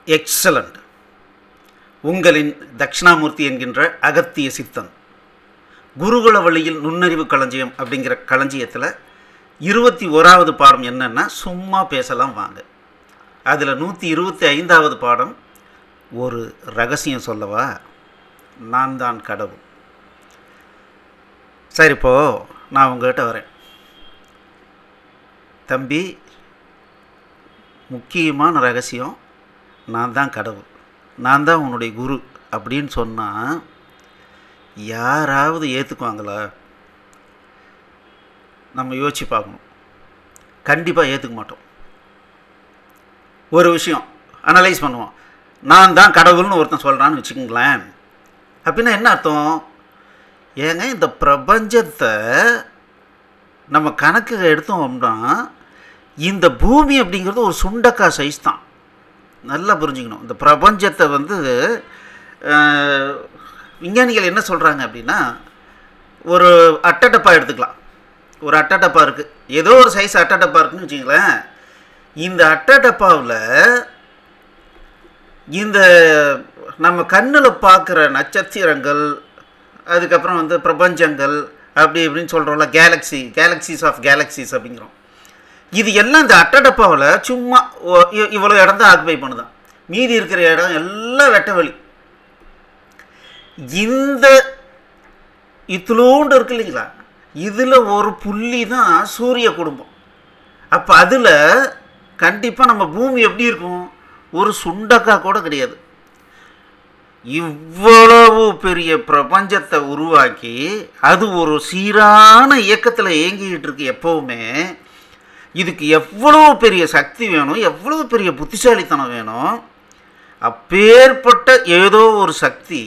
excellent உங்களின் தட்சிணாமூர்த்தி என்கின்ற அகத்திய சித்தன் குருகுல வழியில் நுண்ணறிவு களஞ்சியம் அப்படிங்கிற களஞ்சியத்தில் இருபத்தி ஓராவது பாடம் என்னன்னா சும்மா பேசலாம் வாங்க அதில் நூற்றி இருபத்தி ஐந்தாவது பாடம் ஒரு ரகசியம் சொல்லவா நான் தான் கடவுள் சரி இப்போ நான் உங்ககிட்ட வரேன் தம்பி முக்கியமான ரகசியம் நான் தான் கடவுள் நான் தான் உன்னுடைய குரு அப்படின்னு சொன்னால் யாராவது ஏற்றுக்குவாங்களா நம்ம யோசிச்சு பார்க்கணும் கண்டிப்பாக ஏற்றுக்க மாட்டோம் ஒரு விஷயம் அனலைஸ் பண்ணுவோம் நான் தான் கடவுள்னு ஒருத்தன் சொல்கிறான்னு வச்சுக்கோங்களேன் அப்படின்னா என்ன அர்த்தம் ஏங்க இந்த பிரபஞ்சத்தை நம்ம கணக்கு எடுத்தோம்னா இந்த பூமி அப்படிங்கிறது ஒரு சுண்டக்காய் சைஸ் தான் நல்லா புரிஞ்சுக்கணும் இந்த பிரபஞ்சத்தை வந்து அஹ், விஞ்ஞானிகள் என்ன சொல்கிறாங்க அப்படின்னா ஒரு அட்டடப்பா எடுத்துக்கலாம் ஒரு அட்டடப்பா இருக்குது ஏதோ ஒரு சைஸ் அட்டடப்பா இருக்குன்னு வச்சுங்களேன் இந்த அட்டடப்பாவில் இந்த நம்ம கண்ணில் பார்க்குற நட்சத்திரங்கள் அதுக்கப்புறம் வந்து பிரபஞ்சங்கள் அப்படி இப்படின்னு சொல்கிறோம்ல கேலக்ஸி கேலக்ஸிஸ் ஆஃப் கேலக்ஸிஸ் அப்படிங்கிறோம் இது எல்லாம் இந்த அட்டடப்பாவில் சும்மா ஒ- இ- இவ்வளோ இடம் தான் ஆக்குபை பண்ணுதான் மீதி இருக்கிற இடம் எல்லாம் வெட்ட வெளி இந்த இத்துளோண்டு இருக்கு இல்லைங்களா இதில் ஒரு புள்ளி தான் சூரிய குடும்பம் அப்போ அதில் கண்டிப்பாக நம்ம பூமி எப்படி இருக்கும் ஒரு சுண்டக்காய் கூட கிடையாது இவ்வளவு பெரிய பிரபஞ்சத்தை உருவாக்கி அது ஒரு சீரான இயக்கத்தில் இயங்கிக்கிட்டு இருக்கு எப்போவுமே இதுக்கு எவ்வளோ பெரிய சக்தி வேணும் எவ்வளோ பெரிய புத்திசாலித்தனம் வேணும் அப்பேற்பட்ட ஏதோ ஒரு சக்தி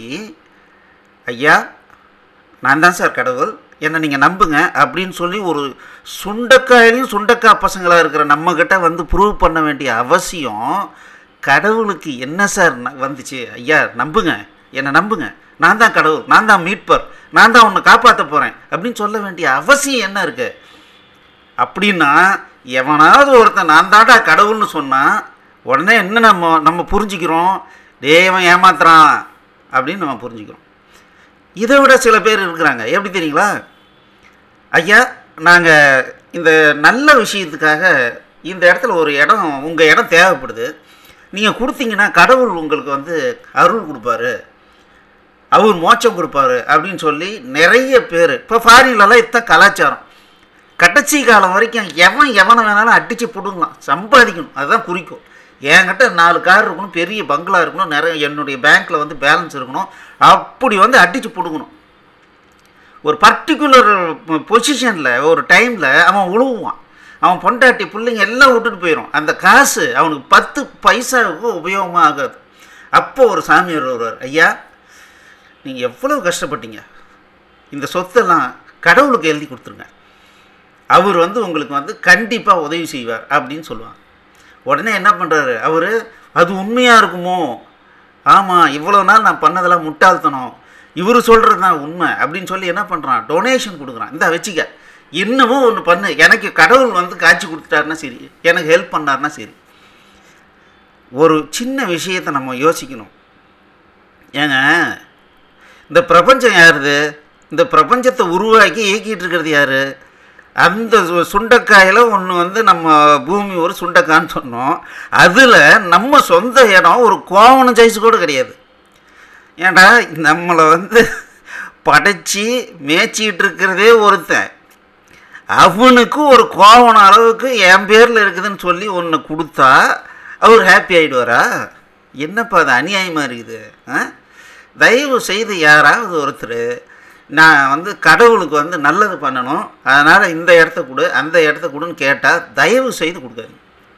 ஐயா நான் தான் சார் கடவுள் என்னை நீங்கள் நம்புங்க அப்படின்னு சொல்லி ஒரு சுண்டக்காயிலையும் சுண்டக்காய் பசங்களாக இருக்கிற நம்மக்கிட்ட வந்து ப்ரூவ் பண்ண வேண்டிய அவசியம் கடவுளுக்கு என்ன சார் ந- வந்துச்சு ஐயா நம்புங்க என்னை நம்புங்க நான் தான் கடவுள் நான் தான் மீட்பர் நான் தான் உன்னை காப்பாற்ற போகிறேன் அப்படின்னு சொல்ல வேண்டிய அவசியம் என்ன இருக்கு அப்படின்னா எவனாவது ஒருத்தன் நான் தாண்டா கடவுள்னு சொன்னால் உடனே என்ன நம்ம நம்ம புரிஞ்சுக்கிறோம் டேய் இவன் ஏமாத்துறான் அப்படின்னு நம்ம புரிஞ்சுக்கிறோம் இதை விட சில பேர் இருக்கிறாங்க எப்படி தெரியுங்களா ஐயா நாங்கள் இந்த நல்ல விஷயத்துக்காக இந்த இடத்துல ஒரு இடம் உங்கள் இடம் தேவைப்படுது நீங்கள் கொடுத்தீங்கன்னா கடவுள் உங்களுக்கு வந்து அருள் கொடுப்பாரு அவர் மோட்சம் கொடுப்பாரு அப்படின்னு சொல்லி நிறைய பேர் இப்போ ஃபாரின்லலாம் இத்தான் கலாச்சாரம் கடைசி காலம் வரைக்கும் எவன் எவனை வேணாலும் அடித்து பிடுங்கலாம் சம்பாதிக்கணும் அதுதான் குறிக்கோள் என்கிட்ட நாலு கார் இருக்கணும் பெரிய பங்களா இருக்கணும் நிறைய என்னுடைய பேங்க்கில் வந்து பேலன்ஸ் இருக்கணும் அப்படி வந்து அடித்து பிடுங்கணும் ஒரு பர்டிகுலர் பொசிஷனில் ஒரு டைமில் அவன் உழுவுவான் அவன் பொண்டாட்டி பிள்ளைங்க எல்லாம் விட்டுட்டு போயிடும் அந்த காசு அவனுக்கு பத்து பைசாவுக்கு உபயோகமாக ஆகாது அப்போ ஒரு சாமியார் வருவார் ஐயா நீங்கள் எவ்வளோ கஷ்டப்பட்டீங்க இந்த சொத்தெல்லாம் கடவுளுக்கு எழுதி கொடுத்துருங்க அவர் வந்து உங்களுக்கு வந்து கண்டிப்பாக உதவி செய்வார் அப்படின்னு சொல்லுவாங்க உடனே என்ன பண்ணுறாரு அவர் அது உண்மையாக இருக்குமோ ஆமாம் இவ்வளோ நாள் நான் பண்ணதெல்லாம் முட்டாள்தனம் இவர் சொல்கிறது தான் உண்மை அப்படின்னு சொல்லி என்ன பண்ணுறான் டொனேஷன் கொடுக்குறான் இந்த வச்சுக்க இன்னமும் ஒன்று பண்ணு எனக்கு கடவுள் வந்து காட்சி கொடுத்துட்டாருன்னா சரி எனக்கு ஹெல்ப் பண்ணாருன்னா சரி ஒரு சின்ன விஷயத்தை நம்ம யோசிக்கணும் ஏங்க இந்த பிரபஞ்சம் யாருது இந்த பிரபஞ்சத்தை உருவாக்கி இயக்கிட்டு இருக்கிறது யாரு அந்த சு- சுண்டைக்காயில ஒன்று வந்து நம்ம பூமி ஒரு சுண்டைக்கான்னு சொன்னோம் அதில் நம்ம சொந்த இடம் ஒரு கோவணம் சைஸ் கூட கிடையாது ஏன்டா நம்மளை வந்து படைச்சி மேய்ச்சிக்கிட்டு இருக்கிறதே ஒருத்தன் அவனுக்கு ஒரு கோவணம் அளவுக்கு என் பேரில் இருக்குதுன்னு சொல்லி ஒன்று கொடுத்தா அவர் ஹாப்பி ஆகிடுவாரா என்னப்பா அது அநியாயமாக இருக்குது ஆ தயவு செய்து யாராவது ஒருத்தர் நான் வந்து கடவுளுக்கு வந்து நல்லது பண்ணணும் அதனால் இந்த இடத்த கொடு அந்த இடத்த கொடுன்னு கேட்டால் தயவு செய்து கொடுக்காதீங்க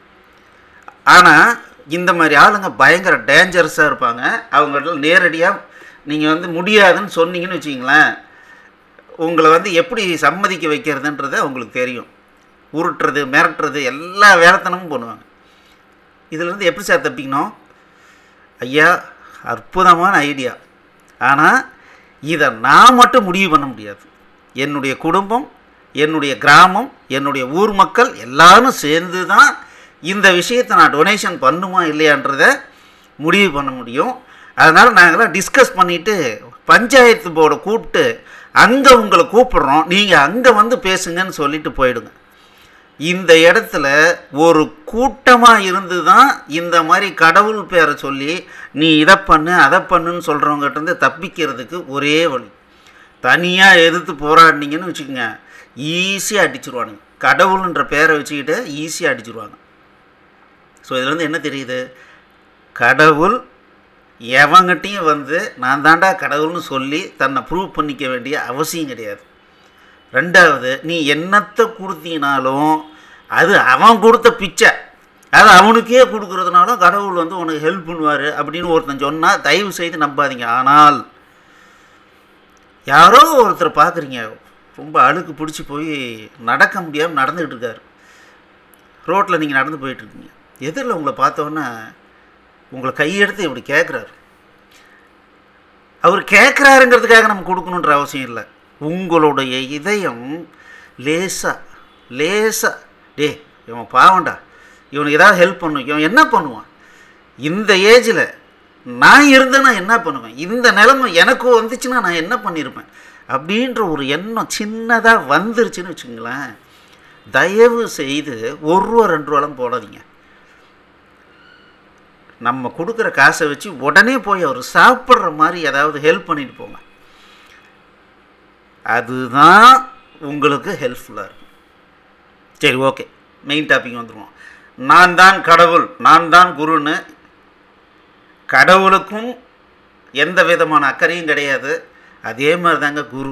ஆனால் இந்த மாதிரி ஆளுங்க பயங்கர டேஞ்சரஸாக இருப்பாங்க அவங்கள்ட்ட நேரடியாக நீங்கள் வந்து முடியாதுன்னு சொன்னீங்கன்னு வச்சிங்களேன் உங்களை வந்து எப்படி சம்மதிக்க வைக்கிறதுன்றது அவங்களுக்கு தெரியும் உருட்டுறது மிரட்டுறது எல்லா வேலைத்தனமும் பண்ணுவாங்க இதிலேருந்து எப்படி சார் தப்பிக்கணும் ஐயா அற்புதமான ஐடியா ஆனால் இதை நான் மட்டும் முடிவு பண்ண முடியாது என்னுடைய குடும்பம் என்னுடைய கிராமம் என்னுடைய ஊர் மக்கள் எல்லாரும் சேர்ந்து தான் இந்த விஷயத்தை நான் டொனேஷன் பண்ணுமா இல்லையான்றதை முடிவு பண்ண முடியும் அதனால் நாங்களாம் டிஸ்கஸ் பண்ணிவிட்டு பஞ்சாயத்து போர்டை கூப்பிட்டு அங்கே உங்களை கூப்பிடுறோம் நீங்கள் அங்கே வந்து பேசுங்கன்னு சொல்லிட்டு போயிடுங்க இந்த இடத்துல ஒரு கூட்டமாக இருந்து தான் இந்த மாதிரி கடவுள் பேரை சொல்லி நீ இதை பண்ணு அதை பண்ணுன்னு சொல்கிறவங்ககிட்ட இருந்து தப்பிக்கிறதுக்கு ஒரே வழி தனியாக எதிர்த்து போராடினீங்கன்னு வச்சுக்கோங்க ஈஸியாக அடிச்சிருவானுங்க கடவுள்ன்ற பேரை வச்சுக்கிட்டு ஈஸியாக அடிச்சிருவாங்க ஸோ இதுலேருந்து என்ன தெரியுது கடவுள் எவங்கிட்டையும் வந்து நான் தாண்டா கடவுள்னு சொல்லி தன்னை ப்ரூவ் பண்ணிக்க வேண்டிய அவசியம் கிடையாது ரெண்டாவது நீ என்னத்தை கொடுத்தீனாலும் அது அவன் கொடுத்த பிச்சை அது அவனுக்கே கொடுக்குறதுனாலும் கடவுள் வந்து உனக்கு ஹெல்ப் பண்ணுவார் அப்படின்னு ஒருத்தன் சொன்னால் தயவு செய்து நம்பாதீங்க ஆனால் யாரோ ஒருத்தர் பார்க்குறீங்க ரொம்ப அழுக்கு பிடிச்சி போய் நடக்க முடியாமல் நடந்துக்கிட்டு இருக்காரு ரோட்டில் நீங்கள் நடந்து போயிட்டுருக்கீங்க எதிரில் உங்களை பார்த்தோன்னே உங்களை கையெடுத்து இப்படி கேட்குறாரு அவர் கேட்குறாருங்கிறதுக்காக நம்ம கொடுக்கணுன்ற அவசியம் இல்லை உங்களுடைய இதயம் லேசாக லேசாக டே இவன் பாவண்டா இவனுக்கு ஏதாவது ஹெல்ப் பண்ணும் இவன் என்ன பண்ணுவான் இந்த ஏஜில் நான் இருந்தேன்னா என்ன பண்ணுவேன் இந்த நிலைமை எனக்கு வந்துச்சுன்னா நான் என்ன பண்ணியிருப்பேன் அப்படின்ற ஒரு எண்ணம் சின்னதாக வந்துருச்சுன்னு வச்சுங்களேன் தயவு செய்து ஒரு ரூபா ரெண்டு ரூபாலாம் போடாதீங்க நம்ம கொடுக்குற காசை வச்சு உடனே போய் அவர் சாப்பிட்ற மாதிரி ஏதாவது ஹெல்ப் பண்ணிட்டு போங்க அதுதான் உங்களுக்கு ஹெல்ப்ஃபுல்லாக இருக்கும் சரி ஓகே மெயின் டாபிக் வந்துடுவோம் நான் தான் கடவுள் நான் தான் குருன்னு கடவுளுக்கும் எந்த விதமான அக்கறையும் கிடையாது அதே மாதிரி தாங்க குரு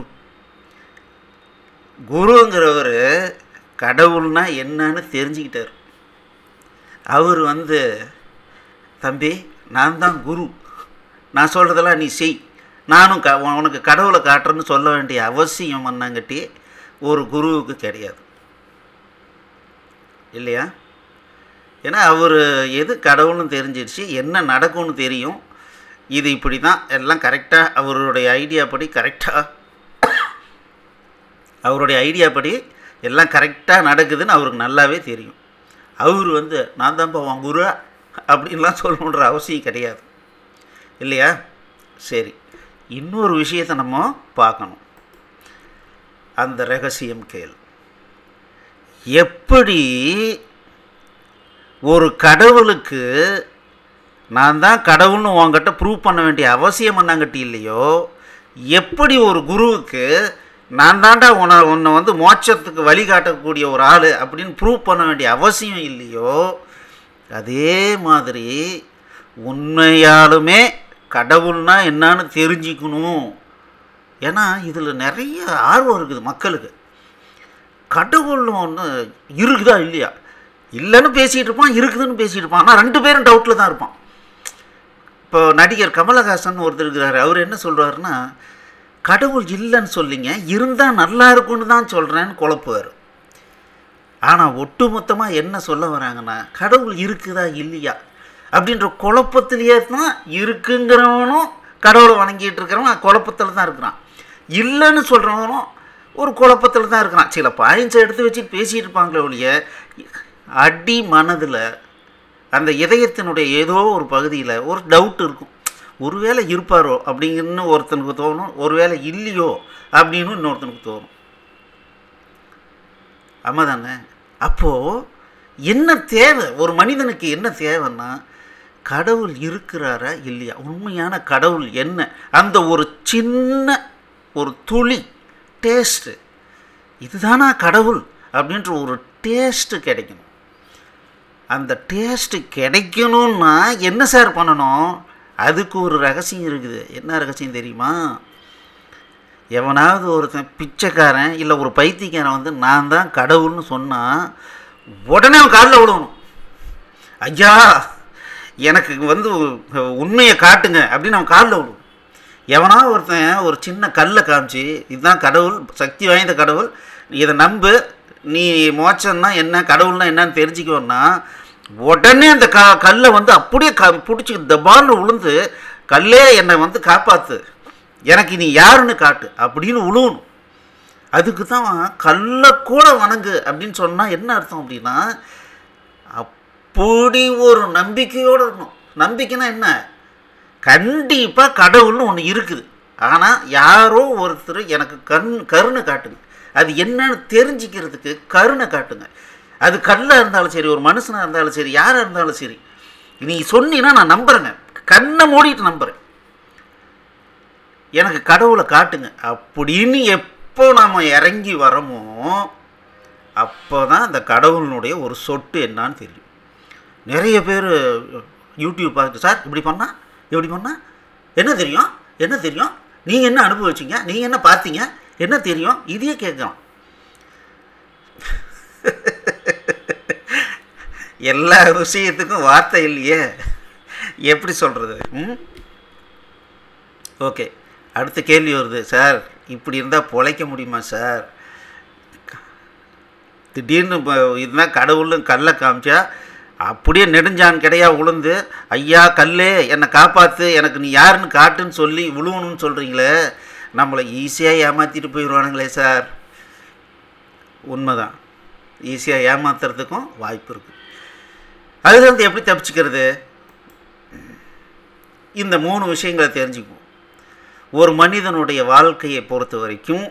குருங்கிறவர் கடவுள்னா என்னன்னு தெரிஞ்சுக்கிட்டார் அவர் வந்து தம்பி நான் தான் குரு நான் சொல்கிறதெல்லாம் நீ செய் நானும் க உனக்கு கடவுளை காட்டுறேன்னு சொல்ல வேண்டிய அவசியம் வந்தாங்கட்டி ஒரு குருவுக்கு கிடையாது இல்லையா ஏன்னா அவர் எது கடவுள்னு தெரிஞ்சிருச்சு என்ன நடக்கும்னு தெரியும் இது இப்படி தான் எல்லாம் கரெக்டாக அவருடைய ஐடியா படி கரெக்டாக அவருடைய ஐடியா படி எல்லாம் கரெக்டாக நடக்குதுன்னு அவருக்கு நல்லாவே தெரியும் அவர் வந்து நான் தான்ப்பா உன் குரு அப்படின்லாம் சொல்லணுன்ற அவசியம் கிடையாது இல்லையா சரி இன்னொரு விஷயத்தை நம்ம பார்க்கணும் அந்த ரகசியம் கேள் எப்படி ஒரு கடவுளுக்கு நான் தான் கடவுள்னு உங்ககிட்ட ப்ரூவ் பண்ண வேண்டிய அவசியம் என்னங்கட்டி இல்லையோ எப்படி ஒரு குருவுக்கு நான் தாண்டா உன்னை உன்னை வந்து மோட்சத்துக்கு வழிகாட்டக்கூடிய ஒரு ஆள் அப்படின்னு ப்ரூவ் பண்ண வேண்டிய அவசியம் இல்லையோ அதே மாதிரி உண்மையாலுமே கடவுள்னா என்னன்னு தெரிஞ்சுக்கணும் ஏன்னா இதில் நிறைய ஆர்வம் இருக்குது மக்களுக்கு கடவுள்னு ஒன்று இருக்குதா இல்லையா இல்லைன்னு பேசிகிட்டு இருப்பான் இருக்குதுன்னு பேசிகிட்டு இருப்பான் ஆனால் ரெண்டு பேரும் டவுட்டில் தான் இருப்பான் இப்போ நடிகர் கமலஹாசன் ஒருத்தர் இருக்கிறாரு அவர் என்ன சொல்கிறாருன்னா கடவுள் இல்லைன்னு சொல்லிங்க இருந்தால் நல்லா இருக்கும்னு தான் சொல்கிறேன்னு குழப்புவார் ஆனால் ஒட்டுமொத்தமாக என்ன சொல்ல வராங்கன்னா கடவுள் இருக்குதா இல்லையா அப்படின்ற குழப்பத்திலேயே தான் இருக்குங்கிறவனும் கடவுளை வணங்கிட்டு இருக்கிறவன் குழப்பத்தில் தான் இருக்கிறான் இல்லைன்னு சொல்கிறவனும் ஒரு குழப்பத்தில் தான் இருக்கிறான் சில பாயிண்ட்ஸை எடுத்து வச்சுட்டு பேசிகிட்டு இருப்பாங்களே ஒழிய அடி மனதில் அந்த இதயத்தினுடைய ஏதோ ஒரு பகுதியில் ஒரு டவுட் இருக்கும் ஒருவேளை இருப்பாரோ அப்படிங்கன்னு ஒருத்தனுக்கு தோணும் ஒருவேளை இல்லையோ அப்படின்னு இன்னொருத்தனுக்கு தோணும் ஆமாம் தானே அப்போது என்ன தேவை ஒரு மனிதனுக்கு என்ன தேவைன்னா கடவுள் இருக்கிறாரா இல்லையா உண்மையான கடவுள் என்ன அந்த ஒரு சின்ன ஒரு துளி டேஸ்ட்டு இதுதானா கடவுள் அப்படின்ற ஒரு டேஸ்ட்டு கிடைக்கணும் அந்த டேஸ்ட்டு கிடைக்கணும்னா என்ன சார் பண்ணணும் அதுக்கு ஒரு ரகசியம் இருக்குது என்ன ரகசியம் தெரியுமா எவனாவது ஒருத்தன் பிச்சைக்காரன் இல்லை ஒரு பைத்தியக்காரன் வந்து நான் தான் கடவுள்னு சொன்னால் உடனே அவன் காலில் விடணும் ஐயா எனக்கு வந்து உண்மையை காட்டுங்க அப்படின்னு அவன் காலில் விடும் எவனா ஒருத்தன் ஒரு சின்ன கல்லை காமிச்சு இதுதான் கடவுள் சக்தி வாய்ந்த கடவுள் இதை நம்பு நீ மோச்சம்னா என்ன கடவுள்னா என்னன்னு தெரிஞ்சுக்கோன்னா உடனே அந்த க கல்லை வந்து அப்படியே க பிடிச்சி தபால்னு விழுந்து கல்லே என்னை வந்து காப்பாற்று எனக்கு நீ யாருன்னு காட்டு அப்படின்னு உழுவணும் அதுக்கு தான் கல்லை கூட வணங்கு அப்படின்னு சொன்னால் என்ன அர்த்தம் அப்படின்னா அப்படி ஒரு நம்பிக்கையோடு இருக்கணும் நம்பிக்கைன்னா என்ன கண்டிப்பாக கடவுள்னு ஒன்று இருக்குது ஆனால் யாரோ ஒருத்தர் எனக்கு கண் கருணை காட்டுங்க அது என்னன்னு தெரிஞ்சுக்கிறதுக்கு கருணை காட்டுங்க அது கல்லாக இருந்தாலும் சரி ஒரு மனுஷனாக இருந்தாலும் சரி யாராக இருந்தாலும் சரி நீ சொன்னீங்கன்னா நான் நம்புறேங்க கண்ணை மூடிட்டு நம்புகிறேன் எனக்கு கடவுளை காட்டுங்க அப்படின்னு எப்போ நாம் இறங்கி வரமோ அப்போ தான் அந்த கடவுளினுடைய ஒரு சொட்டு என்னான்னு தெரியும் நிறைய பேர் யூடியூப் பார்த்துட்டு சார் இப்படி பண்ணா இப்படி பண்ணா என்ன தெரியும் என்ன தெரியும் நீங்கள் என்ன அனுபவிச்சீங்க நீங்கள் என்ன பார்த்தீங்க என்ன தெரியும் இதையே கேட்குறோம் எல்லா விஷயத்துக்கும் வார்த்தை இல்லையே எப்படி சொல்கிறது ம் ஓகே அடுத்த கேள்வி வருது சார் இப்படி இருந்தால் பொழைக்க முடியுமா சார் திடீர்னு இப்போ இதுதான் கடவுள்னு கல்லை காமிச்சா அப்படியே நெடுஞ்சான் கிடையா உளுந்து ஐயா கல்லே என்னை காப்பாற்று எனக்கு நீ யாருன்னு காட்டுன்னு சொல்லி விழுவணும்னு சொல்கிறீங்களே நம்மளை ஈஸியாக ஏமாற்றிட்டு போயிடுவானுங்களே சார் உண்மைதான் ஈஸியாக ஏமாத்துறதுக்கும் வாய்ப்பு இருக்குது அதுலேருந்து எப்படி தப்பிச்சுக்கிறது இந்த மூணு விஷயங்களை தெரிஞ்சுக்குவோம் ஒரு மனிதனுடைய வாழ்க்கையை பொறுத்த வரைக்கும்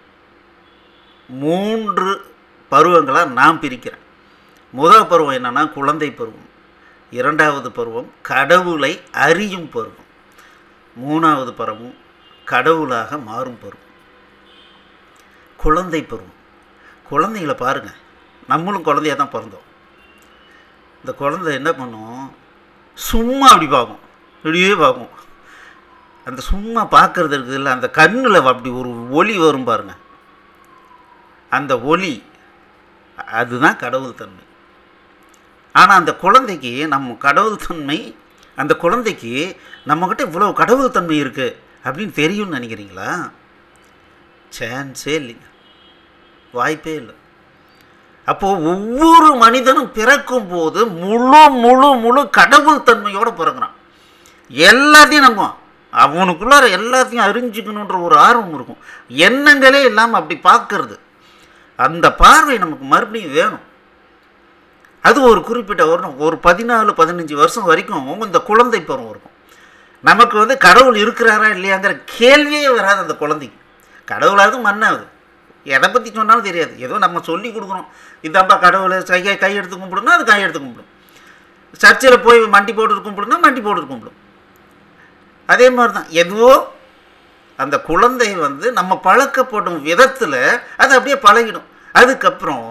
மூன்று பருவங்களாக நான் பிரிக்கிறேன் முதல் பருவம் என்னென்னா குழந்தை பருவம் இரண்டாவது பருவம் கடவுளை அறியும் பருவம் மூணாவது பருவம் கடவுளாக மாறும் பருவம் குழந்தை பருவம் குழந்தைங்கள பாருங்கள் நம்மளும் குழந்தையாக தான் பிறந்தோம் இந்த குழந்தை என்ன பண்ணும் சும்மா அப்படி பார்க்கும் இப்படியே பார்க்கும் அந்த சும்மா பார்க்கறது இருக்குதுல்ல அந்த கண்ணில் அப்படி ஒரு ஒளி வரும் பாருங்க அந்த ஒளி அதுதான் கடவுள் தன்மை ஆனால் அந்த குழந்தைக்கு நம்ம கடவுள் தன்மை அந்த குழந்தைக்கு நம்மக்கிட்ட இவ்வளோ கடவுள் தன்மை இருக்குது அப்படின்னு தெரியும்னு நினைக்கிறீங்களா சான்ஸே இல்லைங்க வாய்ப்பே இல்லை அப்போது ஒவ்வொரு மனிதனும் பிறக்கும் போது முழு முழு முழு கடவுள் தன்மையோடு பிறகுறான் எல்லாத்தையும் நம்புவான் அவனுக்குள்ளார எல்லாத்தையும் அறிஞ்சிக்கணுன்ற ஒரு ஆர்வம் இருக்கும் எண்ணங்களே இல்லாமல் அப்படி பார்க்கறது அந்த பார்வை நமக்கு மறுபடியும் வேணும் அது ஒரு குறிப்பிட்ட வருடம் ஒரு பதினாலு பதினஞ்சு வருஷம் வரைக்கும் இந்த குழந்தை பருவம் இருக்கும் நமக்கு வந்து கடவுள் இருக்கிறாரா இல்லையாங்கிற கேள்வியே வராது அந்த குழந்தைக்கு கடவுளாவது மண்ணாவது எதை பற்றி சொன்னாலும் தெரியாது ஏதோ நம்ம சொல்லி கொடுக்குறோம் இதாப்பா கடவுளை கையை கை எடுத்து கும்பிடுனா அது கை எடுத்து கும்பிடும் சர்ச்சில் போய் மண்டி போட்டு கும்பிடுனா மண்டி போட்டு கும்பிடும் அதே மாதிரி தான் எதுவோ அந்த குழந்தை வந்து நம்ம பழக்கப்படும் விதத்தில் அது அப்படியே பழகிடும் அதுக்கப்புறம்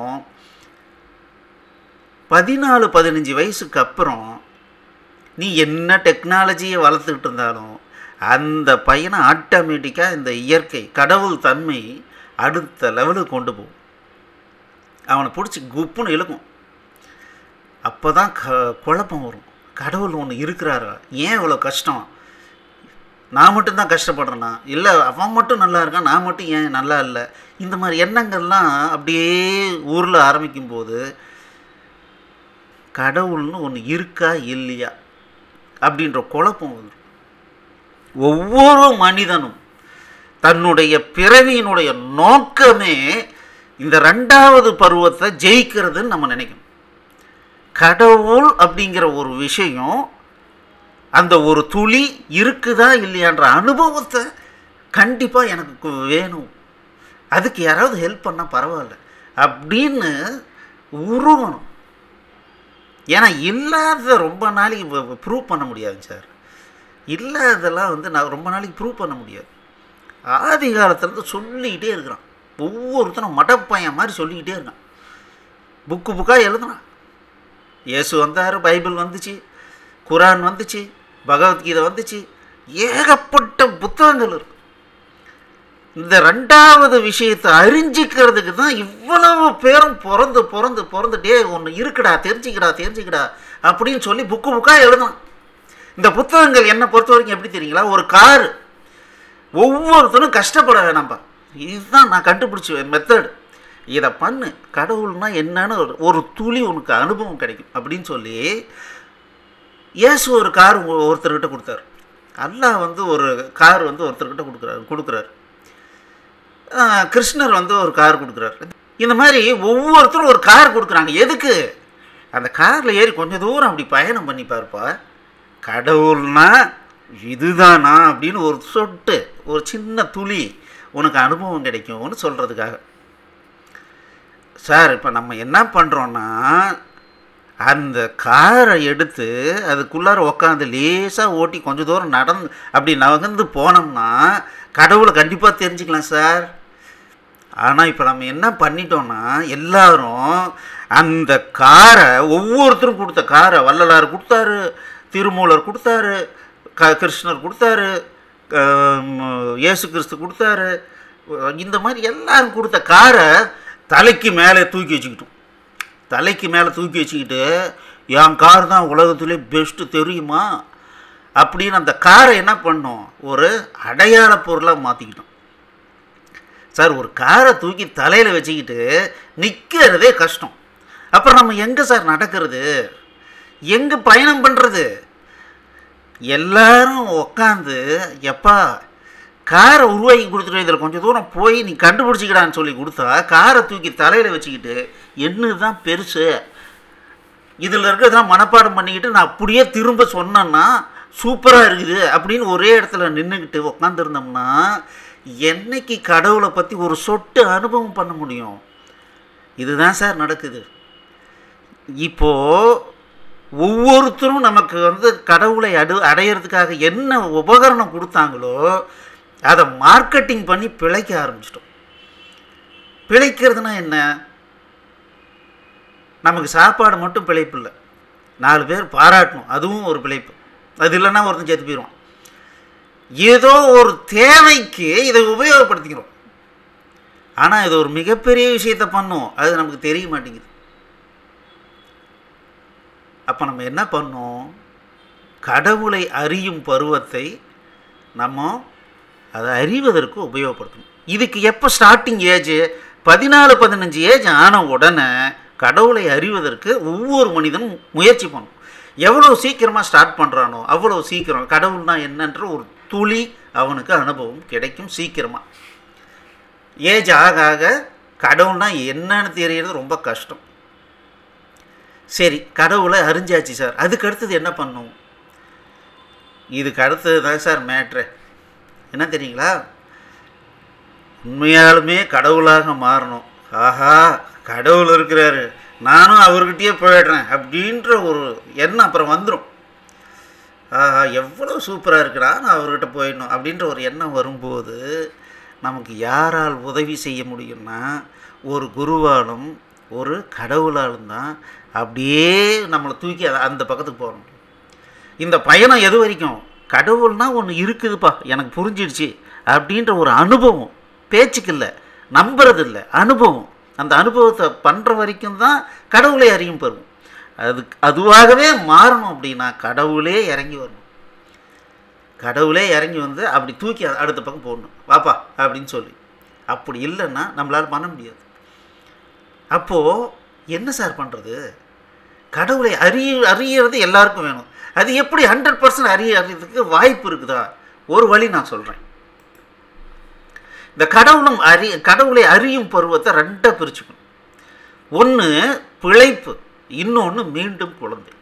பதினாலு பதினஞ்சு வயசுக்கு அப்புறம் நீ என்ன டெக்னாலஜியை வளர்த்துக்கிட்டு இருந்தாலும் அந்த பையனை ஆட்டோமேட்டிக்காக இந்த இயற்கை கடவுள் தன்மை அடுத்த லெவலுக்கு கொண்டு போகும் அவனை பிடிச்சி குப்புன்னு இழுக்கும் அப்போ தான் க குழப்பம் வரும் கடவுள் ஒன்று இருக்கிறாரா ஏன் இவ்வளோ கஷ்டம் நான் மட்டும்தான் கஷ்டப்படுறேன்னா இல்லை அவன் மட்டும் நல்லா இருக்கான் நான் மட்டும் ஏன் நல்லா இல்லை இந்த மாதிரி எண்ணங்கள்லாம் அப்படியே ஊரில் ஆரம்பிக்கும் போது கடவுள்னு ஒன்று இருக்கா இல்லையா அப்படின்ற குழப்பம் வந்துடும் ஒவ்வொரு மனிதனும் தன்னுடைய பிறவியினுடைய நோக்கமே இந்த ரெண்டாவது பருவத்தை ஜெயிக்கிறதுன்னு நம்ம நினைக்கணும் கடவுள் அப்படிங்கிற ஒரு விஷயம் அந்த ஒரு துளி இருக்குதா இல்லையான்ற அனுபவத்தை கண்டிப்பாக எனக்கு வேணும் அதுக்கு யாராவது ஹெல்ப் பண்ணால் பரவாயில்ல அப்படின்னு உருவணும் ஏன்னா இல்லாத ரொம்ப நாளைக்கு ப்ரூவ் பண்ண முடியாதுங்க சார் இல்லாததெல்லாம் வந்து நான் ரொம்ப நாளைக்கு ப்ரூவ் பண்ண முடியாது ஆதி காலத்துலேருந்து சொல்லிக்கிட்டே இருக்கிறான் ஒவ்வொருத்தரும் மடப்பையன் மாதிரி சொல்லிக்கிட்டே இருக்கான் புக்கு புக்காக எழுதுனான் இயேசு வந்தார் பைபிள் வந்துச்சு குரான் வந்துச்சு பகவத்கீதை வந்துச்சு ஏகப்பட்ட புத்தகங்கள் இருக்கு இந்த ரெண்டாவது விஷயத்தை அறிஞ்சிக்கிறதுக்கு தான் இவ்வளவு பேரும் பிறந்து பிறந்து பிறந்து டே ஒன்று இருக்குடா தெரிஞ்சுக்கடா தெரிஞ்சுக்கடா அப்படின்னு சொல்லி புக்கு புக்காக எழுதலாம் இந்த புத்தகங்கள் என்னை பொறுத்த வரைக்கும் எப்படி தெரியுங்களா ஒரு காரு ஒவ்வொருத்தரும் கஷ்டப்பட வேணாம்ப்பா இதுதான் நான் கண்டுபிடிச்ச மெத்தடு இதை பண்ணு கடவுள்னா என்னன்னு ஒரு- ஒரு துளி உனக்கு அனுபவம் கிடைக்கும் அப்படின்னு சொல்லி இயேசு ஒரு கார் ஒ- ஒருத்தர்கிட்ட கொடுத்தாரு அல்லாஹ் வந்து ஒரு கார் வந்து ஒருத்தர்கிட்ட கொடுக்குறாரு கொடுக்குறாரு ஆஹ் கிருஷ்ணர் வந்து ஒரு கார் கொடுக்குறாரு இந்த மாதிரி ஒவ்வொருத்தரும் ஒரு கார் கொடுக்குறாங்க எதுக்கு அந்த காரில் ஏறி கொஞ்சம் தூரம் அப்படி பயணம் பண்ணி பாருப்பா கடவுள்னா இதுதானா அப்படின்னு ஒரு சொட்டு ஒரு சின்ன துளி உனக்கு அனுபவம் கிடைக்கும்னு சொல்கிறதுக்காக சார் இப்போ நம்ம என்ன பண்ணுறோன்னா அந்த காரை எடுத்து அதுக்குள்ளார உக்காந்து லேசாக ஓட்டி கொஞ்சம் தூரம் நடந்து அப்படி நகர்ந்து போனோம்னா கடவுளை கண்டிப்பாக தெரிஞ்சுக்கலாம் சார் ஆனால் இப்போ நம்ம என்ன பண்ணிட்டோம்னா எல்லாரும் அந்த காரை ஒவ்வொருத்தரும் கொடுத்த காரை வள்ளலார் கொடுத்தாரு திருமூலர் கொடுத்தாரு க கிருஷ்ணர் கொடுத்தாரு க- இயேசு கிறிஸ்து கொடுத்தாரு இந்த மாதிரி எல்லாரும் கொடுத்த காரை தலைக்கு மேலே தூக்கி வச்சுக்கிட்டோம் தலைக்கு மேலே தூக்கி வச்சுக்கிட்டு என் கார் தான் உலகத்திலே பெஸ்ட்டு தெரியுமா அப்படின்னு அந்த காரை என்ன பண்ணோம் ஒரு அடையாள பொருளாக மாற்றிக்கிட்டோம் சார் ஒரு காரை தூக்கி தலையில் வச்சுக்கிட்டு நிற்கிறதே கஷ்டம் அப்புறம் நம்ம எங்கே சார் நடக்கிறது எங்கே பயணம் பண்ணுறது எல்லாரும் உக்காந்து எப்பா காரை உருவாக்கி கொடுத்துட்டு இதில் கொஞ்சம் தூரம் போய் நீ கண்டுபிடிச்சிக்கடான்னு சொல்லி கொடுத்தா காரை தூக்கி தலையில் வச்சுக்கிட்டு என்ன தான் பெருசு இதில் இருக்கிறதெல்லாம் மனப்பாடம் பண்ணிக்கிட்டு நான் அப்படியே திரும்ப சொன்னேன்னா சூப்பராக இருக்குது அப்படின்னு ஒரே இடத்துல நின்றுக்கிட்டு உக்காந்துருந்தோம்னா என்னைக்கு கடவுளை பற்றி ஒரு சொட்டு அனுபவம் பண்ண முடியும் இதுதான் சார் நடக்குது இப்போது ஒவ்வொருத்தரும் நமக்கு வந்து கடவுளை அடு அடையிறதுக்காக என்ன உபகரணம் கொடுத்தாங்களோ அதை மார்க்கெட்டிங் பண்ணி பிழைக்க ஆரம்பிச்சிட்டோம் பிழைக்கிறதுனா என்ன நமக்கு சாப்பாடு மட்டும் பிழைப்பு இல்லை நாலு பேர் பாராட்டணும் அதுவும் ஒரு பிழைப்பு அது இல்லைன்னா ஒருத்தன் செத்து போயிடுவான் ஏதோ ஒரு தேவைக்கு இதை உபயோகப்படுத்திக்கிறோம் ஆனால் இது ஒரு மிகப்பெரிய விஷயத்தை பண்ணும் அது நமக்கு தெரிய மாட்டேங்குது அப்போ நம்ம என்ன பண்ணோம் கடவுளை அறியும் பருவத்தை நம்ம அதை அறிவதற்கு உபயோகப்படுத்தணும் இதுக்கு எப்போ ஸ்டார்டிங் ஏஜ் பதினாலு பதினஞ்சு ஏஜ் ஆன உடனே கடவுளை அறிவதற்கு ஒவ்வொரு மனிதனும் முயற்சி பண்ணணும் எவ்வளோ சீக்கிரமாக ஸ்டார்ட் பண்ணுறானோ அவ்வளோ சீக்கிரம் கடவுள்னா என்னன்ற ஒரு துளி அவனுக்கு அனுபவம் கிடைக்கும் சீக்கிரமாக ஏஜ் ஆக ஆக கடவுள்னா என்னன்னு தெரியறது ரொம்ப கஷ்டம் சரி கடவுளை அறிஞ்சாச்சு சார் அதுக்கு அடுத்தது என்ன பண்ணும் இதுக்கு அடுத்தது தான் சார் மேட்ரு என்ன தெரியுங்களா உண்மையாலுமே கடவுளாக மாறணும் ஆஹா கடவுள் இருக்கிறாரு நானும் அவர்கிட்டயே போயிடுறேன் அப்படின்ற ஒரு எண்ணம் அப்புறம் வந்துடும் ஆஹா எவ்வளோ சூப்பராக இருக்கிறா நான் அவர்கிட்ட போயிடணும் அப்படின்ற ஒரு எண்ணம் வரும்போது நமக்கு யாரால் உதவி செய்ய முடியும்னா ஒரு குருவாலும் ஒரு கடவுளாலும் தான் அப்படியே நம்மளை தூக்கி அ- அந்த பக்கத்துக்கு போக முடியும் இந்த பயணம் எது வரைக்கும் கடவுள்னா ஒன்று இருக்குதுப்பா எனக்கு புரிஞ்சிடுச்சு அப்படின்ற ஒரு அனுபவம் பேச்சுக்கு இல்லை நம்புறது இல்லை அனுபவம் அந்த அனுபவத்தை பண்ணுற வரைக்கும் தான் கடவுளை அறியும் பருவம் அது அதுவாகவே மாறணும் அப்படின்னா கடவுளே இறங்கி வரணும் கடவுளே இறங்கி வந்து அப்படி தூக்கி அ- அடுத்த பக்கம் போடணும் வாப்பா அப்படின்னு சொல்லி அப்படி இல்லைன்னா நம்மளால் பண்ண முடியாது அப்போது என்ன சார் பண்ணுறது கடவுளை அறிய அறியறது எல்லாருக்கும் வேணும் அது எப்படி ஹண்ட்ரட் பர்சன்ட் அறிய அறியறதுக்கு வாய்ப்பு இருக்குதா ஒரு வழி நான் சொல்கிறேன் இந்த கடவுளும் அறி கடவுளை அறியும் பருவத்தை ரெண்டாக பிரிச்சுக்கணும் ஒன்று பிழைப்பு இன்னொன்று மீண்டும் குழந்தை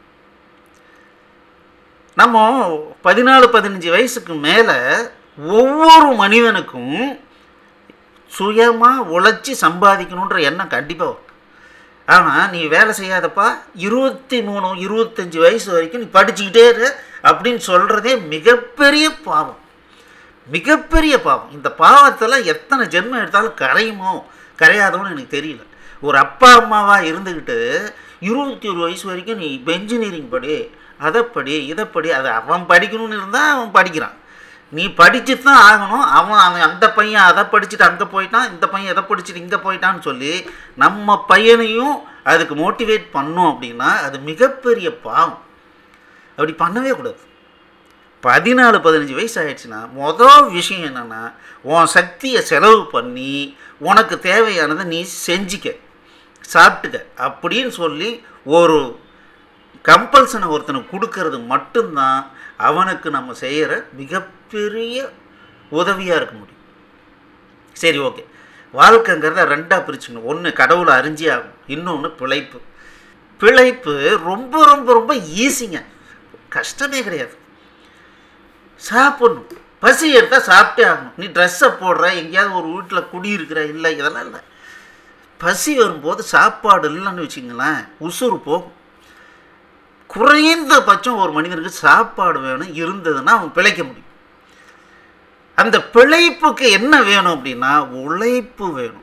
நம்ம பதினாலு பதினஞ்சு வயசுக்கு மேலே ஒவ்வொரு மனிதனுக்கும் சுயமாக உழைச்சி சம்பாதிக்கணுன்ற எண்ணம் கண்டிப்பாக வரும் ஆனால் நீ வேலை செய்யாதப்பா இருபத்தி மூணு இருபத்தஞ்சி வயசு வரைக்கும் நீ படிச்சுக்கிட்டே இரு அப்படின்னு சொல்கிறதே மிகப்பெரிய பாவம் மிகப்பெரிய பாவம் இந்த பாவத்தெல்லாம் எத்தனை ஜென்மம் எடுத்தாலும் கரையுமோ கரையாதோன்னு எனக்கு தெரியல ஒரு அப்பா அம்மாவாக இருந்துக்கிட்டு இருபத்தி ஒரு வயசு வரைக்கும் நீ இன்ஜினியரிங் படி அதை படி இதை படி அதை அவன் படிக்கணும்னு இருந்தால் அவன் படிக்கிறான் நீ படிச்சு தான் ஆகணும் அவன் அவன் அந்த பையன் அதை படிச்சுட்டு அங்கே போயிட்டான் இந்த பையன் எதை படிச்சுட்டு இங்கே போயிட்டான்னு சொல்லி நம்ம பையனையும் அதுக்கு மோட்டிவேட் பண்ணோம் அப்படின்னா அது மிகப்பெரிய பாவம் அப்படி பண்ணவே கூடாது பதினாலு பதினஞ்சு வயசு ஆயிடுச்சுன்னா மொதல் விஷயம் என்னென்னா உன் சக்தியை செலவு பண்ணி உனக்கு தேவையானதை நீ செஞ்சிக்க சாப்பிட்டுக்க அப்படின்னு சொல்லி ஒரு கம்பல்சனை ஒருத்தனுக்கு கொடுக்கறது மட்டும்தான் அவனுக்கு நம்ம செய்கிற மிகப்பெரிய உதவியாக இருக்க முடியும் சரி ஓகே வாழ்க்கைங்கிறத ரெண்டாக பிரிச்சுக்கணும் ஒன்று கடவுளை அறிஞ்சே ஆகும் இன்னொன்று பிழைப்பு பிழைப்பு ரொம்ப ரொம்ப ரொம்ப ஈஸிங்க கஷ்டமே கிடையாது சாப்பிடணும் பசி எடுத்தால் சாப்பிட்டே ஆகணும் நீ ட்ரெஸ்ஸை போடுற எங்கேயாவது ஒரு வீட்டில் குடியிருக்கிற இல்லை இதெல்லாம் இல்லை பசி வரும்போது சாப்பாடு இல்லைன்னு வச்சுங்களேன் உசுறு போகும் குறைந்தபட்சம் ஒரு மனிதனுக்கு சாப்பாடு வேணும் இருந்ததுன்னா அவன் பிழைக்க முடியும் அந்த பிழைப்புக்கு என்ன வேணும் அப்படின்னா உழைப்பு வேணும்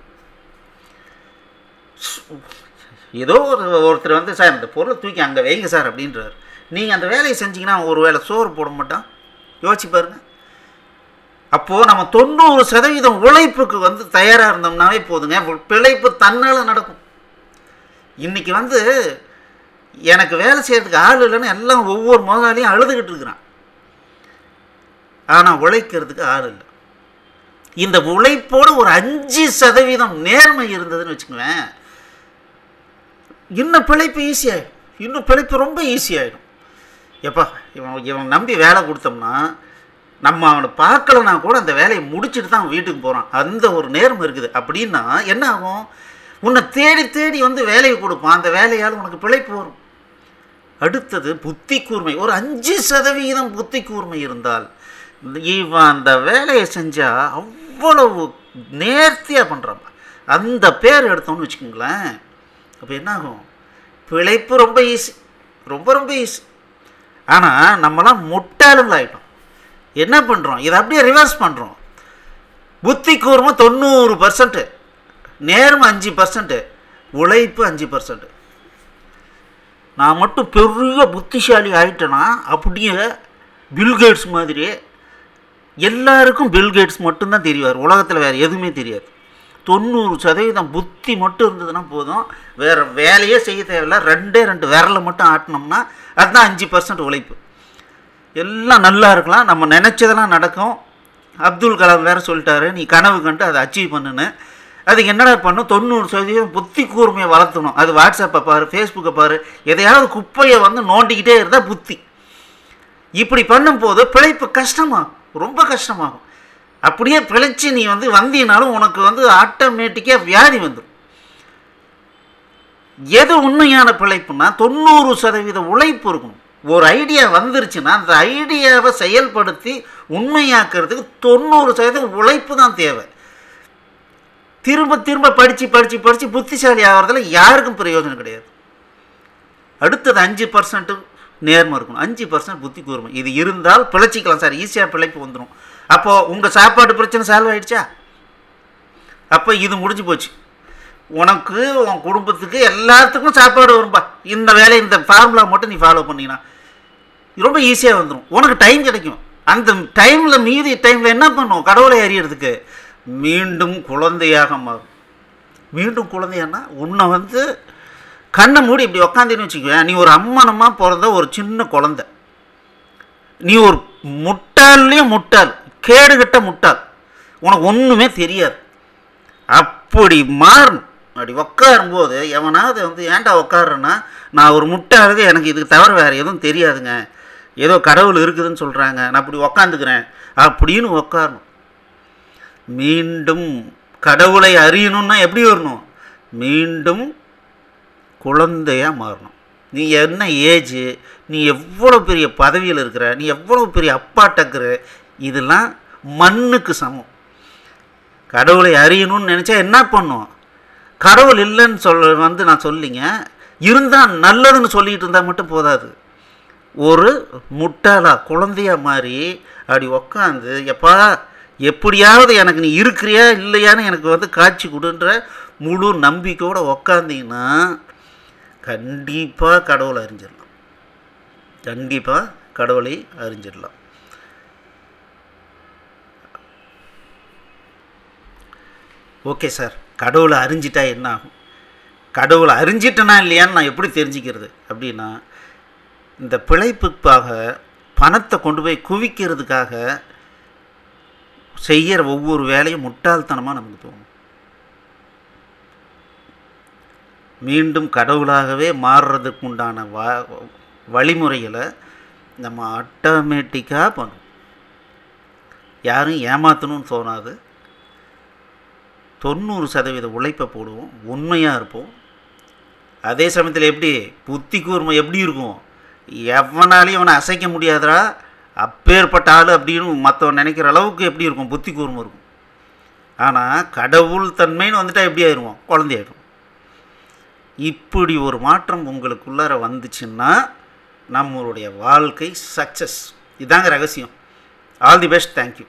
ஏதோ ஒரு ஒருத்தர் வந்து சார் இந்த பொருளை தூக்கி அங்கே வைங்க சார் அப்படின்றார் நீங்கள் அந்த வேலையை செஞ்சீங்கன்னா அவன் ஒரு வேளை சோறு போட மாட்டான் யோசிச்சு பாருங்க அப்போது நம்ம தொண்ணூறு சதவீதம் உழைப்புக்கு வந்து தயாராக இருந்தோம்னாவே போதுங்க பிழைப்பு தன்னால் நடக்கும் இன்றைக்கி வந்து எனக்கு வேலை செய்கிறதுக்கு ஆள் இல்லைன்னு எல்லாம் ஒவ்வொரு முதலாளியும் அழுதுகிட்டு இருக்கிறான் ஆனால் உழைக்கிறதுக்கு ஆள் இல்லை இந்த உழைப்போடு ஒரு அஞ்சு சதவீதம் நேர்மை இருந்ததுன்னு வச்சுக்குவேன் இன்னும் பிழைப்பு ஈஸியாகிடும் இன்னும் பிழைப்பு ரொம்ப ஈஸியாகிடும் எப்பா இவன் இவன் நம்பி வேலை கொடுத்தோம்னா நம்ம அவனை பார்க்கலனா கூட அந்த வேலையை முடிச்சுட்டு தான் வீட்டுக்கு போகிறான் அந்த ஒரு நேர்மை இருக்குது அப்படின்னா என்ன ஆகும் உன்னை தேடி தேடி வந்து வேலையை கொடுப்பான் அந்த வேலையால் உனக்கு பிழைப்பு வரும் அடுத்தது புத்தி கூர்மை ஒரு அஞ்சு சதவீதம் புத்தி கூர்மை இருந்தால் இவன் அந்த வேலையை செஞ்சால் அவ்வளவு நேர்த்தியாக பண்ணுறான் அந்த பேர் எடுத்தோம்னு வச்சுக்கோங்களேன் அப்போ என்னாகும் பிழைப்பு ரொம்ப ஈஸி ரொம்ப ரொம்ப ஈஸி ஆனால் நம்மளாம் முட்டாளுங்களாயிட்டோம் என்ன பண்ணுறோம் இதை அப்படியே ரிவர்ஸ் பண்ணுறோம் புத்தி கூர்மை தொண்ணூறு பர்சன்ட்டு நேர்மை அஞ்சு பர்சன்ட்டு உழைப்பு அஞ்சு பர்சன்ட்டு நான் மட்டும் பெரிய புத்திசாலி ஆயிட்டேன்னா அப்படியே பில்கேட்ஸ் மாதிரியே எல்லாருக்கும் பில்கேட்ஸ் மட்டும்தான் தெரிவார் உலகத்தில் வேறு எதுவுமே தெரியாது தொண்ணூறு சதவீதம் புத்தி மட்டும் இருந்ததுன்னா போதும் வேறு வேலையே செய்ய தேவையில்ல ரெண்டே ரெண்டு விரலை மட்டும் ஆட்டினோம்னா அதுதான் அஞ்சு பர்சன்ட் உழைப்பு எல்லாம் நல்லா இருக்கலாம் நம்ம நினச்சதெல்லாம் நடக்கும் அப்துல் கலாம் வேறு சொல்லிட்டாரு நீ கனவு கண்டு அதை அச்சீவ் பண்ணுன்னு அதுக்கு என்னடா பண்ணும் தொண்ணூறு சதவீதம் புத்தி கூர்மையை வளர்த்தணும் அது வாட்ஸ்அப்பை பாரு ஃபேஸ்புக்கை பாரு எதையாவது குப்பையை வந்து நோண்டிக்கிட்டே இருந்தால் புத்தி இப்படி பண்ணும்போது பிழைப்பு கஷ்டமாகும் ரொம்ப கஷ்டமாகும் அப்படியே பிழைச்சி நீ வந்து வந்தீனாலும் உனக்கு வந்து ஆட்டோமேட்டிக்காக வியாதி வந்துடும் எது உண்மையான பிழைப்புனா தொண்ணூறு சதவீத உழைப்பு இருக்கணும் ஒரு ஐடியா வந்துருச்சுன்னா அந்த ஐடியாவை செயல்படுத்தி உண்மையாக்குறதுக்கு தொண்ணூறு சதவீதம் உழைப்பு தான் தேவை திரும்ப திரும்ப படித்து படித்து படித்து புத்திசாலி ஆகிறதுல யாருக்கும் பிரயோஜனம் கிடையாது அடுத்தது அஞ்சு பர்சன்ட்டு நேர்மை இருக்கணும் அஞ்சு பர்சன்ட் புத்தி கூர்மை இது இருந்தால் பிழைச்சிக்கலாம் சார் ஈஸியாக பிழைப்பு வந்துடும் அப்போது உங்கள் சாப்பாடு பிரச்சனை சால்வ் ஆகிடுச்சா அப்போ இது முடிஞ்சு போச்சு உனக்கு உன் குடும்பத்துக்கு எல்லாத்துக்கும் சாப்பாடு வரும்பா இந்த வேலை இந்த ஃபார்முலா மட்டும் நீ ஃபாலோ பண்ணினா ரொம்ப ஈஸியாக வந்துடும் உனக்கு டைம் கிடைக்கும் அந்த டைமில் மீதி டைமில் என்ன பண்ணும் கடவுளை அறியறதுக்கு மீண்டும் குழந்தையாக மாறும் மீண்டும் குழந்தையானா உன்னை வந்து கண்ணை மூடி இப்படி உக்காந்துன்னு வச்சுக்குவேன் நீ ஒரு அம்மனமாக பிறந்த ஒரு சின்ன குழந்த நீ ஒரு முட்டாள்லேயும் முட்டாள் கேடுகட்ட முட்டாள் உனக்கு ஒன்றுமே தெரியாது அப்படி மாறணும் அப்படி உட்காரும்போது எவனாவது வந்து ஏன்டா உட்காருன்னா நான் ஒரு முட்டாளுது எனக்கு இதுக்கு தவிர வேறு எதுவும் தெரியாதுங்க ஏதோ கடவுள் இருக்குதுன்னு சொல்கிறாங்க நான் அப்படி உக்காந்துக்கிறேன் அப்படின்னு உட்காரணும் மீண்டும் கடவுளை அறியணும்னா எப்படி வரணும் மீண்டும் குழந்தையாக மாறணும் நீ என்ன ஏஜ் நீ எவ்வளோ பெரிய பதவியில் இருக்கிற நீ எவ்வளோ பெரிய அப்பாட்டக்கிற இதெல்லாம் மண்ணுக்கு சமம் கடவுளை அறியணும்னு நினச்சா என்ன பண்ணும் கடவுள் இல்லைன்னு சொல்ல வந்து நான் சொல்லிங்க இருந்தால் நல்லதுன்னு சொல்லிகிட்டு இருந்தால் மட்டும் போதாது ஒரு முட்டாளா குழந்தையா மாதிரி அப்படி உக்காந்து எப்பா எப்படியாவது எனக்கு நீ இருக்கிறியா இல்லையான்னு எனக்கு வந்து காட்சி கொடுன்ற முழு நம்பிக்கையோடு உக்காந்தீங்கன்னா கண்டிப்பாக கடவுளை அறிஞ்சிடலாம் கண்டிப்பாக கடவுளை அறிஞ்சிடலாம் ஓகே சார் கடவுளை அறிஞ்சிட்டா என்ன ஆகும் கடவுளை அறிஞ்சிட்டனா இல்லையான்னு நான் எப்படி தெரிஞ்சுக்கிறது அப்படின்னா இந்த பிழைப்புக்காக பணத்தை கொண்டு போய் குவிக்கிறதுக்காக செய்கிற ஒவ்வொரு வேலையும் முட்டாள்தனமாக நமக்கு தோணும் மீண்டும் கடவுளாகவே மாறுறதுக்கு உண்டான வ வழிமுறைகளை நம்ம ஆட்டோமேட்டிக்காக பண்ணும் யாரும் ஏமாற்றணும்னு தோணாது தொண்ணூறு சதவீத உழைப்பை போடுவோம் உண்மையாக இருப்போம் அதே சமயத்தில் எப்படி புத்தி கூர்மை எப்படி இருக்கும் எவனாலையும் அவனை அசைக்க முடியாதுடா அப்பேற்பட்ட ஆள் அப்படின்னு மற்றவன் நினைக்கிற அளவுக்கு எப்படி இருக்கும் புத்தி கூர்மை இருக்கும் ஆனால் கடவுள் தன்மைன்னு வந்துட்டால் எப்படி ஆயிடுவோம் குழந்தையாயிடும் இப்படி ஒரு மாற்றம் உங்களுக்குள்ளார வந்துச்சுன்னா நம்மளுடைய வாழ்க்கை சக்ஸஸ் இதாங்க ரகசியம் ஆல் தி பெஸ்ட் தேங்க்யூ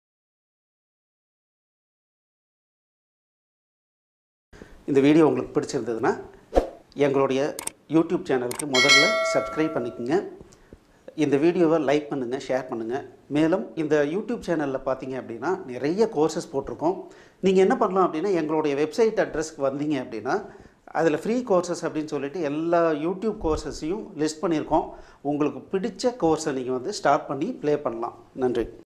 இந்த வீடியோ உங்களுக்கு பிடிச்சிருந்ததுன்னா எங்களுடைய யூடியூப் சேனலுக்கு முதல்ல சப்ஸ்கிரைப் பண்ணிக்கோங்க இந்த வீடியோவை லைக் பண்ணுங்கள் ஷேர் பண்ணுங்கள் மேலும் இந்த யூடியூப் சேனலில் பார்த்தீங்க அப்படின்னா நிறைய கோர்சஸ் போட்டிருக்கோம் நீங்கள் என்ன பண்ணலாம் அப்படின்னா எங்களுடைய வெப்சைட் அட்ரஸ்க்கு வந்தீங்க அப்படின்னா அதில் ஃப்ரீ கோர்சஸ் அப்படின்னு சொல்லிட்டு எல்லா யூடியூப் கோர்சஸையும் லிஸ்ட் பண்ணியிருக்கோம் உங்களுக்கு பிடிச்ச கோர்ஸை நீங்கள் வந்து ஸ்டார்ட் பண்ணி ப்ளே பண்ணலாம் நன்றி